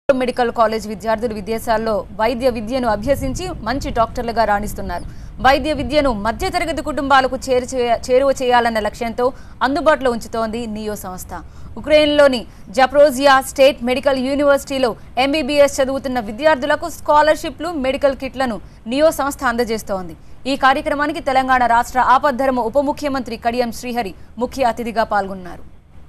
medical college విద్యార్థులు విదేశాల్లో వైద్య విద్యను అభ్యసించి మంచి డాక్టర్లుగా రాణిస్తున్నారు వైద్య విద్యను మధ్యతరగతి కుటుంబాలకు చేరు చేరువ చేయాలన్న లక్ష్యంతో అందుబాటులో ఉంచుతోంది నియో సంస్థ ఉక్రెయిన్లోని జప్రోజియా స్టేట్ మెడికల్ యూనివర్సిటీలో ఎంబీబీఎస్ చదువుతున్న విద్యార్థులకు స్కాలర్షిప్లు మెడికల్ కిట్లను నియో సంస్థ అందజేస్తోంది ఈ కార్యక్రమానికి తెలంగాణ రాష్ట్ర ఆపద్ధర్మ ఉప ముఖ్యమంత్రి కడియం శ్రీహరి ముఖ్య అతిథిగా పాల్గొన్నారు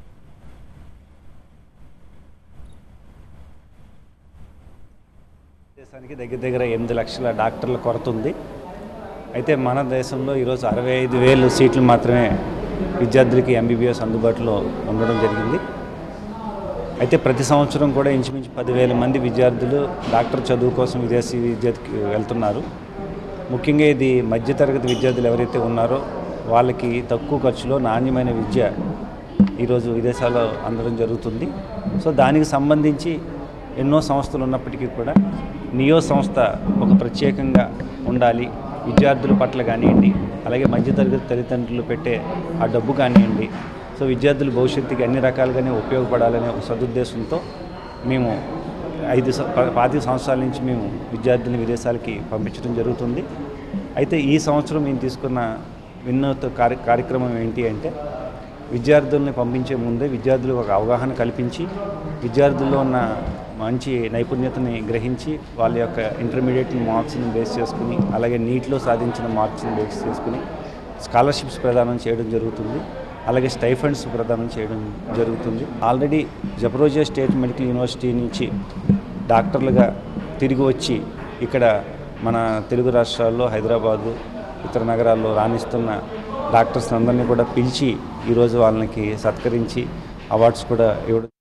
దేశానికి దగ్గర దగ్గర ఎనిమిది లక్షల డాక్టర్ల కొరత ఉంది అయితే మన దేశంలో ఈరోజు అరవై ఐదు వేలు సీట్లు మాత్రమే విద్యార్థులకి ఎంబీబీఎస్ అందుబాటులో ఉండడం జరిగింది అయితే ప్రతి సంవత్సరం కూడా ఇంచుమించు పదివేల మంది విద్యార్థులు డాక్టర్ చదువు కోసం విదేశీ విద్యకి వెళ్తున్నారు ముఖ్యంగా ఇది మధ్యతరగతి విద్యార్థులు ఎవరైతే ఉన్నారో వాళ్ళకి తక్కువ ఖర్చులో నాణ్యమైన విద్య ఈరోజు విదేశాల్లో అందడం జరుగుతుంది సో దానికి సంబంధించి ఎన్నో సంస్థలు ఉన్నప్పటికీ కూడా నియో సంస్థ ఒక ప్రత్యేకంగా ఉండాలి విద్యార్థుల పట్ల కానివ్వండి అలాగే మధ్యతరగతి తల్లిదండ్రులు పెట్టే ఆ డబ్బు కానివ్వండి సో విద్యార్థుల భవిష్యత్తుకి అన్ని రకాలుగానే ఉపయోగపడాలనే ఒక సదుద్దేశంతో మేము ఐదు స- ప- పాతిక సంవత్సరాల నుంచి మేము విద్యార్థుల్ని విదేశాలకి పంపించడం జరుగుతుంది అయితే ఈ సంవత్సరం మేము తీసుకున్న వినూత్న కార్య కార్యక్రమం ఏంటి అంటే విద్యార్థుల్ని పంపించే ముందే విద్యార్థులకు ఒక అవగాహన కల్పించి విద్యార్థుల్లో ఉన్న మంచి నైపుణ్యతని గ్రహించి వాళ్ళ యొక్క ఇంటర్మీడియట్ మార్క్స్ని బేస్ చేసుకుని అలాగే నీట్లో సాధించిన మార్క్స్ని బేస్ చేసుకుని స్కాలర్షిప్స్ ప్రదానం చేయడం జరుగుతుంది అలాగే స్టైఫండ్స్ ప్రదానం చేయడం జరుగుతుంది already Zaporizhzhia state medical university నుంచి డాక్టర్లుగా తిరిగి వచ్చి ఇక్కడ మన తెలుగు రాష్ట్రాల్లో హైదరాబాదు ఇతర నగరాల్లో రాణిస్తున్న డాక్టర్స్ అందరినీ కూడా పిలిచి ఈరోజు వాళ్ళకి సత్కరించి అవార్డ్స్ కూడా ఇవ్వడం